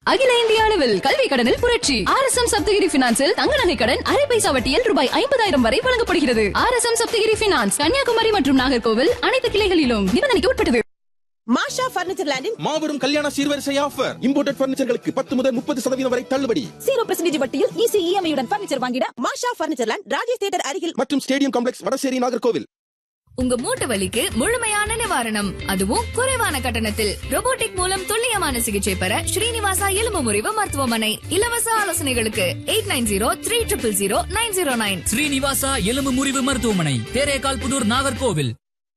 அகில இந்திய அளவில் கல்வி கடனில் புரட்சி ஆர் எஸ் எம் சப்தகிரி பினான்சில் தங்க நகை கடன் அரை பைசா வட்டியில் ரூபாய் ஐம்பதாயிரம் வரை வழங்கப்படுகிறது R S M Sapthagiri finance Kanyakumari மற்றும் நாகர்கோவில் அனைத்து கிளைகளிலும் நிபந்தனைக்கு உட்பட்டது மாஷா பர்னிச்சர் லேண்டின் மாபெரும் கல்யாண சீர்வரிசை ஆஃபர் இம்போர்ட்டட் பர்னிச்சர்களுக்கு பத்து முதல் முப்பது சதவீதம் வரை தள்ளுபடி ஜீரோ பெர்சன்டேஜ் வட்டியில் ஈஸி இஎம்ஐயுடன் பர்னிச்சர் வாங்கிட Masha furniture land Rajesh theatre அருகில் மற்றும் ஸ்டேடியம் காம்ப்ளெக்ஸ் வடசேரி நாகர்கோவில் உங்க மூட்டு வலிக்கு முழுமையான நிவாரணம் அதுவும் குறைவான கட்டணத்தில் robotic மூலம் துல்லியமான சிகிச்சை பெற ஸ்ரீனிவாசா எலும்பு முறிவு மருத்துவமனை இலவச ஆலோசனைகளுக்கு eight nine zero three triple zero nine zero nine Srinivasa எலும்பு முறிவு மருத்துவமனை தேரேகால் புதூர் நாகர்கோவில்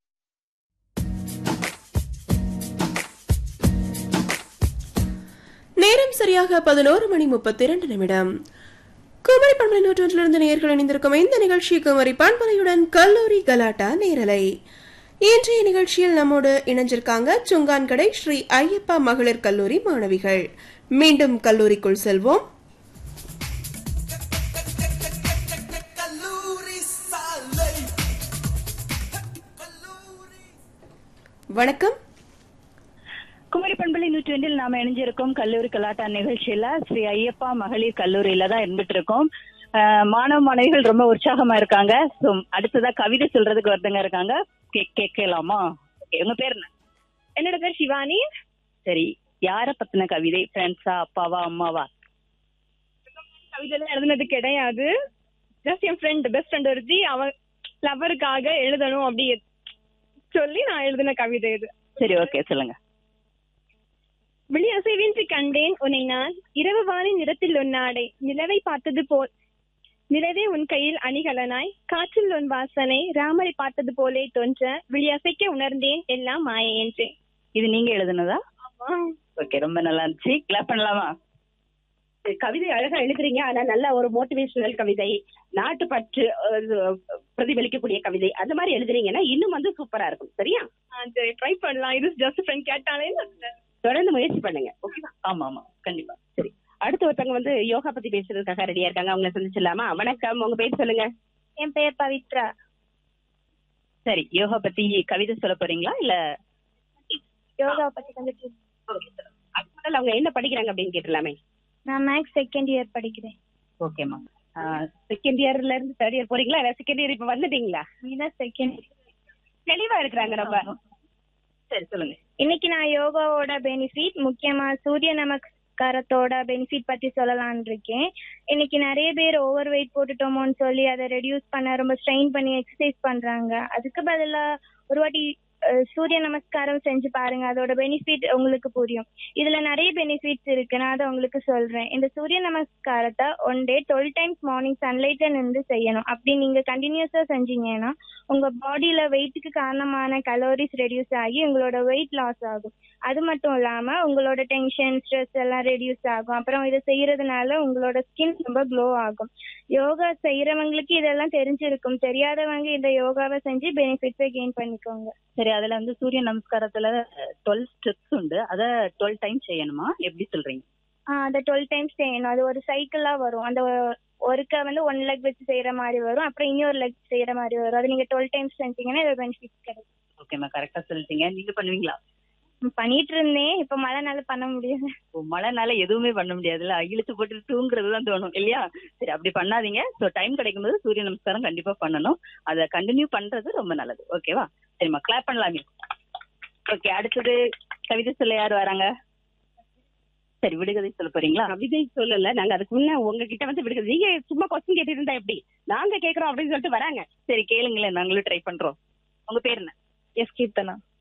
நேரம் சரியாக பதினோரு மணி முப்பத்தி இரண்டு நிமிடம் குமரி பண்பலை நூற்றொன்றிலிருந்து நேர்கள் இணைந்திருக்கும் இந்த நிகழ்ச்சி குமரி பண்பலையுடன் கல்லூரி கலாட்டா நேரலை இன்றைய நிகழ்ச்சியில் நம்மோடு இணைஞ்சிருக்காங்க சுங்கான்கடை ஸ்ரீ ஐயப்பா மகளிர் கல்லூரி மாணவிகள் மீண்டும் கல்லூரிக்குள் செல்வோம் வணக்கம் குமரி பண்பலை நூற்றி ஒன்றில் நாம இணைஞ்சிருக்கோம் கல்லூரி கலாட்டா நிகழ்ச்சியில ஸ்ரீ ஐயப்பா மகளிர் கல்லூரியில தான் இருந்துட்டு இருக்கோம் அஹ், மாணவ மாணவிகள் ரொம்ப உற்சாகமா இருக்காங்க So, அடுத்ததா கவிதை சொல்றதுக்கு ஒருத்தங்க இருக்காங்க கே- கேட்கலாமா Okay, உங்க பேர் என்ன என்னோட பேர் சிவானி சரி யார பத்தின கவிதை ஃப்ரெண்ட்ஸா அப்பாவா அம்மாவா கவிதைலாம் எழுதுனது கிடையாது ஜஸ்ட் என் ஃப்ரெண்ட் பெஸ்ட் ஃப்ரெண்ட் ஒருத்தி அவ லவருக்காக எழுதணும் அப்படி சொல்லி நான் எழுதின கவிதை இது சரி ஓகே சொல்லுங்க விழி அசைவின்றி கண்டேன் உன்னை நான் இரவு வானின் நிறத்தில் உன்னாடை நிலவை பார்த்தது போல் நிலவே உன் கையில் அணிகலனாய் காற்றில் உன் வாசனை ராமரை பார்த்தது போலே தோன்ற விழி அசைக்க உணர்ந்தேன் எல்லாம் மாயை என்றேன் இது நீங்க எழுதுனதா ஓகே ரொம்ப நல்லா இருந்துச்சு கிளாப் பண்ணலாமா கவிதை அழகா எழுதுறீங்க ஆனா நல்ல ஒரு மோட்டிவேஷனல் கவிதை நாட்டுப்பற்று அஹ், பிரதிபலிக்கக்கூடிய கவிதை அந்த மாதிரி எழுதுறீங்கன்னா இன்னும் வந்து சூப்பரா இருக்கும் சரியா சரி ட்ரை பண்ணலாம் இது ஜஸ்ட் ஃப்ரெண்ட் கேட்டாலே நான் தொடர்ந்து முயற்சி பண்ணுங்க ஓகேவா ஆமா ஆமா கண்டிப்பா சரி அடுத்து ஒருத்தவங்க வந்து யோகா பத்தி பேசுறதுக்காக ரெடியா இருக்காங்க அவங்கள சந்திச்சிடலாமா வணக்கம் உங்க பேர் சொல்லுங்க என் பெயர் பவித்ரா சரி யோகா பத்தி கவிதை சொல்ல போறீங்களா இல்ல யோகா பத்தி கொஞ்சம் அதுக்கு முதல்ல அவங்க என்ன படிக்கிறாங்க அப்படின்னு கேட்டுலாமே நான் மேக்ஸ் செகண்ட் இயர் படிக்கிறேன் ஓகேமா செகண்ட் இயர்ல இருந்து தேர்ட் இயர் போறீங்களா இல்ல செகண்ட் இயர் இப்ப வந்துட்டீங்களா நீதான் செகண்ட் தெளிவா இருக்கிறாங்க ரொம்ப சரி சொல்லுங்க இன்னைக்கு நான் யோகாவோட பெனிஃபிட் முக்கியமா சூரிய நமஸ்காரத்தோட பெனிஃபிட் பத்தி சொல்லலாம்னு இருக்கேன் இன்னைக்கு நிறைய பேர் ஓவர் வெயிட் போட்டுட்டோமோன்னு சொல்லி அதை ரெடியூஸ் பண்ண ரொம்ப ஸ்ட்ரெயின் பண்ணி எக்ஸசைஸ் பண்றாங்க அதுக்கு பதிலா ஒரு வாட்டி அஹ், சூரிய நமஸ்காரம் செஞ்சு பாருங்க அதோட பெனிஃபிட் உங்களுக்கு புரியும் இதுல நிறைய பெனிஃபிட்ஸ் இருக்கு நான் அதை உங்களுக்கு சொல்றேன் இந்த சூரிய நமஸ்காரத்தை one day twelve times morning சன்லைட்ல நின்று செய்யணும் அப்படி நீங்க கண்டினியூஸா செஞ்சீங்கன்னா உங்க பாடியில வெயிட்டுக்கு காரணமான கலோரிஸ் ரெடியூஸ் ஆகி உங்களோட வெயிட் லாஸ் ஆகும் அது மட்டும் இல்லாம உங்களோட டென்ஷன் ஸ்ட்ரெஸ் எல்லாம் ரெடியூஸ் ஆகும் அப்புறம் இதை செய்யறதுனால உங்களோட ஸ்கின் ரொம்ப க்ளோ ஆகும் யோகா செய்யறவங்களுக்கு இதெல்லாம் தெரிஞ்சிருக்கும் தெரியாதவங்க இந்த யோகாவை செஞ்சு பெனிஃபிட்ஸை கெயின் பண்ணிக்கோங்க சரி அதுல வந்து சூரிய நமஸ்காரத்துல டுவெல் ஸ்டெப்ஸ் உண்டு அத டுவெல் டைம் செய்யணுமா எப்படி சொல்றீங்க ஆஹ் அதை டுவெல் டைம்ஸ் செய்யணும் அது ஒரு சைக்கிளா வரும் அந்த ஒருக்க வந்து ஒன் லெக் வச்சு செய்யற மாதிரி வரும் அப்புறம் இன்னொரு லெக் செய்யற மாதிரி வரும் அது நீங்க டுவெல் டைம்ஸ் செஞ்சீங்கன்னா இது பெனிஃபிட்ஸ் கிடைக்கும் ஓகேம்மா கரெக்டா சொல்லிட்டீங்க நீங்க பண்ணுவீங்களா ம், பண்ணிட்டு இருந்தேன் இப்ப மழைனால பண்ண முடியாது ஓ, மழைனால எதுவுமே பண்ண முடியாதுல்ல இழுத்து போட்டு தூங்குறது தான் தோணும் இல்லையா சரி அப்படி பண்ணாதீங்க ஸோ டைம் கிடைக்கும்போது சூரிய நமஸ்காரம் கண்டிப்பா பண்ணணும் அதை கண்டினியூ பண்றது ரொம்ப நல்லது ஓகேவா சரிம்மா கிளாப் பண்ணலாமே ஓகே அடுத்தது கவிதை சொல்ல யார் வராங்க சரி விடுகதை சொல்ல போறீங்களா கவிதை சொல்லல நாங்க அதுக்கு முன்ன உங்ககிட்ட வந்து விடுங்க நீங்க சும்மா கொஸ்டின் கேட்டு இருந்தா எப்படி நாங்க கேக்குறோம் அப்படின்னு சொல்லிட்டு வராங்க சரி கேளுங்களேன் நாங்களும் ட்ரை பண்றோம் உங்க பேர் என்ன எஸ் கீர்த்தனா